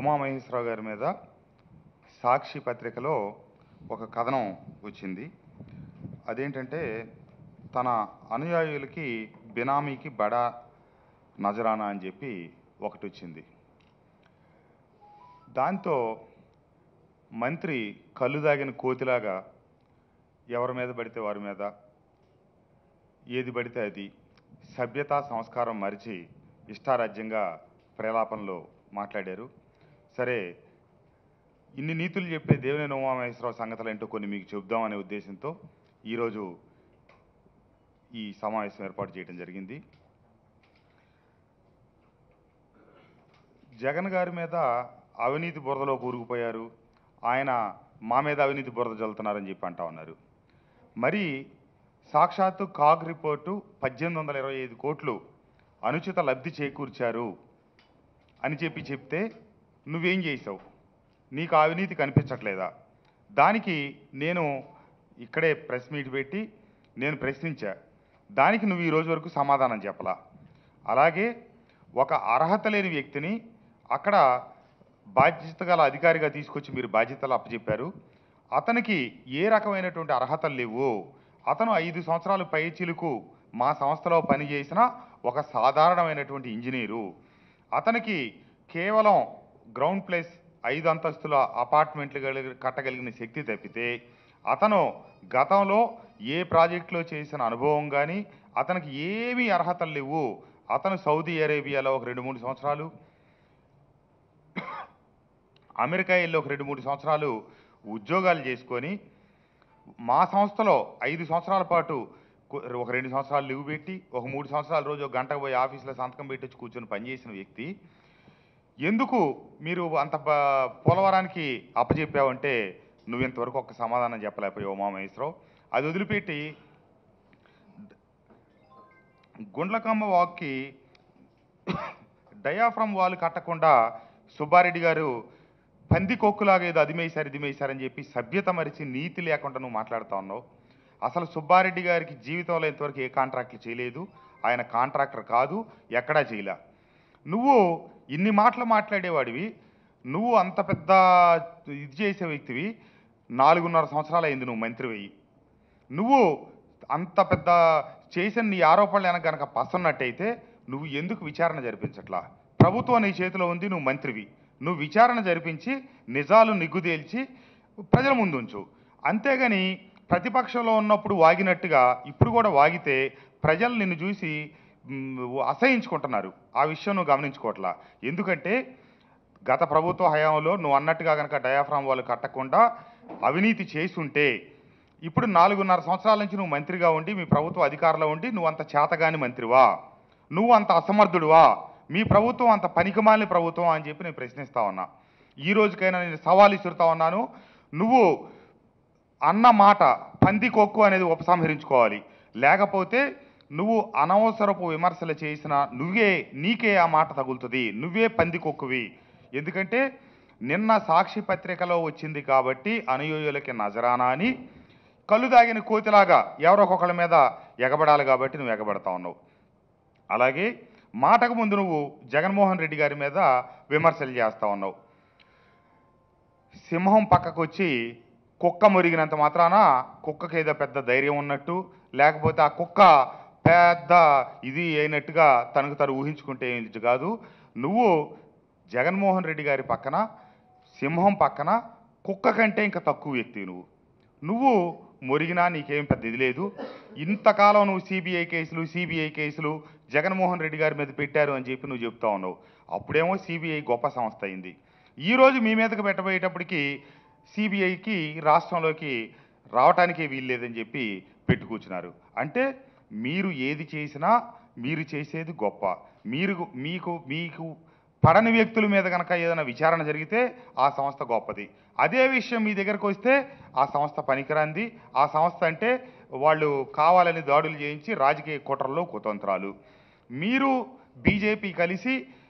ఉమామహేశ్వరరావు గారి మీద సాక్షి పత్రికలో ఒక కథనం వచ్చింది అదేంటంటే తన అనుయాయులకి బినామీకి బడా నజరానా అని చెప్పి ఒకటి వచ్చింది దాంతో మంత్రి కళ్ళు దాగిన కోతిలాగా ఎవరి మీద పడితే వారి మీద ఏది పడితే అది సభ్యత సంస్కారం మరిచి ఇష్టారాజ్యంగా ప్రేలాపనలో మాట్లాడారు సరే ఇన్ని నీతులు చెప్పే దేవినేని ఉమామహేశ్వరరావు సంగతులు ఏంటో కొన్ని మీకు చెబుదామనే ఉద్దేశంతో ఈరోజు ఈ సమావేశం ఏర్పాటు చేయడం జరిగింది జగన్ గారి మీద అవినీతి బురదలో కూరుకుపోయారు ఆయన మా మీద అవినీతి బురద జల్లుతున్నారని చెప్పి అంటా ఉన్నారు మరి సాక్షాత్తు కాగ్ రిపోర్టు పద్దెనిమిది వందల ఇరవై ఐదు కోట్లు అనుచిత లబ్ధి చేకూర్చారు అని చెప్పి చెప్తే నువ్వేం చేసావు నీకు ఆ అవినీతి కనిపించట్లేదా దానికి నేను ఇక్కడే ప్రెస్ మీట్ పెట్టి నేను ప్రశ్నించా దానికి నువ్వు ఈ రోజు వరకు సమాధానం చెప్పలా అలాగే ఒక అర్హత లేని వ్యక్తిని అక్కడ బాధ్యత గల అధికారిగా తీసుకొచ్చి మీరు బాధ్యతలు అప్పచెప్పారు అతనికి ఏ రకమైనటువంటి అర్హతలు లేవు అతను ఐదు సంవత్సరాలు పై చిలుకు మా సంస్థలో పనిచేసిన ఒక సాధారణమైనటువంటి ఇంజనీరు అతనికి కేవలం గ్రౌండ్ ప్లేస్ ఐదు అంతస్తుల అపార్ట్మెంట్లు కలిగి- కట్టగలిగిన శక్తి తప్పితే అతను గతంలో ఏ ప్రాజెక్టులో చేసిన అనుభవం కానీ అతనికి ఏమీ అర్హతలు లేవు అతను సౌదీ అరేబియాలో ఒక రెండు మూడు సంవత్సరాలు అమెరికా వెళ్ళి ఒక రెండు మూడు సంవత్సరాలు ఉద్యోగాలు చేసుకొని మా సంస్థలో ఐదు సంవత్సరాల పాటు కు- ఒక రెండు సంవత్సరాలు లీవ్ పెట్టి ఒక మూడు సంవత్సరాల రోజు ఒక గంటకు పోయి ఆఫీసులో సంతకం పెట్టి వచ్చి కూర్చొని పనిచేసిన వ్యక్తి ఎందుకు మీరు అంత ప- పోలవరానికి అప్పచెప్పావంటే నువ్వు ఇంతవరకు ఒక సమాధానం చెప్పలేకపోయావు ఉమామహేశ్వరరావు అది వదిలిపెట్టి గుండ్లకమ్మ వాక్కి డయాఫ్రమ్ వాల్ కట్టకుండా సుబ్బారెడ్డి గారు పంది కొక్కులాగా ఏదో అదిమేశారు ఇదిమేశారని చెప్పి సభ్యత మరిచి నీతి లేకుండా నువ్వు మాట్లాడుతా ఉన్నావు అసలు సుబ్బారెడ్డి గారికి జీవితంలో ఇంతవరకు ఏ కాంట్రాక్ట్లు చేయలేదు ఆయన కాంట్రాక్టర్ కాదు ఎక్కడా చేయలే నువ్వు ఇన్ని మాటలు మాట్లాడేవాడివి నువ్వు అంత పెద్ద ఇది చేసే వ్యక్తివి నాలుగున్నర సంవత్సరాలు అయింది నువ్వు మంత్రి వెయ్యి నువ్వు అంత పెద్ద చేసిన నీ ఆరోపణలు వెనక గనక పస్తున్నట్టయితే నువ్వు ఎందుకు విచారణ జరిపించట్లా ప్రభుత్వం నీ చేతిలో ఉంది నువ్వు మంత్రివి నువ్వు విచారణ జరిపించి నిజాలు నిగ్గుదేల్చి ప్రజల ముందు ఉంచు అంతేగాని ప్రతిపక్షంలో ఉన్నప్పుడు వాగినట్టుగా ఇప్పుడు కూడా వాగితే ప్రజలు నిన్ను చూసి మ్, అసహించుకుంటున్నారు ఆ విషయం నువ్వు గమనించుకోవట్లా ఎందుకంటే గత ప్రభుత్వ హయాంలో నువ్వు అన్నట్టుగా కనుక డయాఫ్రామ్ వాళ్ళు కట్టకుండా అవినీతి చేసి ఉంటే ఇప్పుడు నాలుగున్నర సంవత్సరాల నుంచి నువ్వు మంత్రిగా ఉండి మీ ప్రభుత్వ అధికారంలో ఉండి నువ్వు అంత చేతగాని మంత్రివా నువ్వు అంత అసమర్థుడివా మీ ప్రభుత్వం అంత పనికిమాలిన ప్రభుత్వం అని చెప్పి నేను ప్రశ్నిస్తా ఉన్నా ఈ రోజుకైనా నేను సవాల్ ఇస్తుతా ఉన్నాను నువ్వు అన్న మాట పంది కొక్కు అనేది ఉపసంహరించుకోవాలి లేకపోతే నువ్వు అనవసరపు విమర్శలు చేసిన నువ్వే నీకే ఆ మాట తగులుతుంది నువ్వే పంది కొక్కువి ఎందుకంటే నిన్న సాక్షి పత్రికలో వచ్చింది కాబట్టి అనుయోయులకి నజరానా అని కళ్ళు దాగిన కోతిలాగా ఎవరో ఒకళ్ళ మీద ఎగబడాలి కాబట్టి నువ్వు ఎగబడతా ఉన్నావు అలాగే మాటకు ముందు నువ్వు జగన్మోహన్ రెడ్డి గారి మీద విమర్శలు చేస్తా ఉన్నావు సింహం పక్కకు వచ్చి కుక్క మురిగినంత మాత్రాన కుక్కకి ఏదో పెద్ద ధైర్యం ఉన్నట్టు లేకపోతే ఆ కుక్క పెద్ద ఇది అయినట్టుగా తనకు తను ఊహించుకుంటే ఇది కాదు నువ్వు జగన్మోహన్ రెడ్డి గారి పక్కన సింహం పక్కన కుక్క కంటే ఇంకా తక్కువ వ్యక్తి నువ్వు నువ్వు మురిగినా నీకేం పెద్ద ఇది లేదు ఇంతకాలం నువ్వు సిబిఐ కేసులు సిబిఐ కేసులు జగన్మోహన్ రెడ్డి గారి మీద పెట్టారు అని చెప్పి నువ్వు చెప్తా ఉన్నావు అప్పుడేమో సిబిఐ గొప్ప సంస్థ అయింది ఈరోజు మీ మీదకి పెట్టబోయేటప్పటికి సిబిఐకి రాష్ట్రంలోకి రావటానికే వీల్లేదని చెప్పి పెట్టు కూర్చున్నారు అంటే మీరు ఏది చేసినా మీరు చేసేది గొప్ప మీరు మీకు మీకు పడని వ్యక్తుల మీద కనుక ఏదైనా విచారణ జరిగితే ఆ సంస్థ గొప్పది అదే విషయం మీ దగ్గరకు వస్తే ఆ సంస్థ పనికిరాంది ఆ సంస్థ అంటే వాళ్ళు కావాలని దాడులు చేయించి రాజకీయ కుట్రల్లో కుతంత్రాలు మీరు బీజేపీ కలిసి